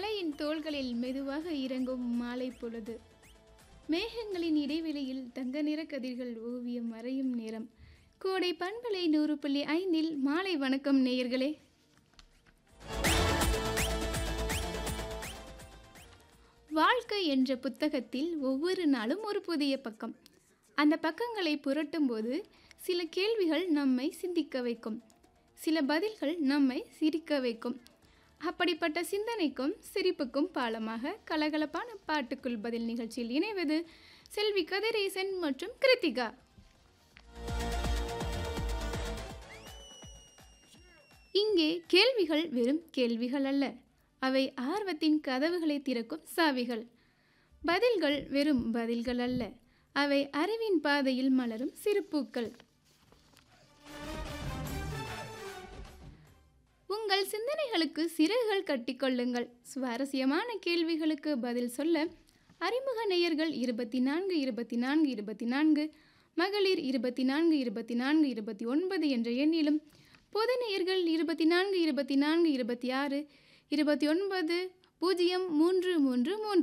மலையின் தோள்களில் மெதுவாக இறங்கும் மாலை பொழுது மேகங்களின் இடைவெளியில் தங்க நிற கதிர்கள் ஓவியம் வரையும் நேரம் கோடை பண்பலை நூறு புள்ளி ஐந்தில் மாலை வணக்கம் நேயர்களே வாழ்க்கை என்ற புத்தகத்தில் ஒவ்வொரு நாளும் ஒரு புதிய பக்கம் அந்த பக்கங்களை புரட்டும்போது சில கேள்விகள் நம்மை சிந்திக்க வைக்கும் சில பதில்கள் நம்மை சிரிக்க வைக்கும் அப்படிப்பட்ட சிந்தனைக்கும் சிரிப்புக்கும் பாலமாக கலகலப்பான பாட்டுக்குள் பதில் நிகழ்ச்சியில் இணைவது செல்வி கதிரேசன் மற்றும் கிருத்திகா இங்கே கேள்விகள் வெறும் கேள்விகள் அல்ல அவை ஆர்வத்தின் கதவுகளை திறக்கும் சாவிகள் பதில்கள் வெறும் பதில்கள் அல்ல அவை அறிவின் பாதையில் மலரும் சிறுப்பூக்கள் உங்கள் சிந்தனைகளுக்கு சிறகுகள் கட்டிக்கொள்ளுங்கள் சுவாரஸ்யமான கேள்விகளுக்கு பதில் சொல்ல அறிமுக நேயர்கள் இருபத்தி நான்கு இருபத்தி நான்கு இருபத்தி நான்கு மகளிர் இருபத்தி நான்கு இருபத்தி நான்கு இருபத்தி ஒன்பது என்ற எண்ணிலும் பொது நேயர்கள் இருபத்தி நான்கு இருபத்தி நான்கு இருபத்தி ஆறு இருபத்தி ஒன்பது பூஜ்ஜியம் மூன்று மூன்று மூன்று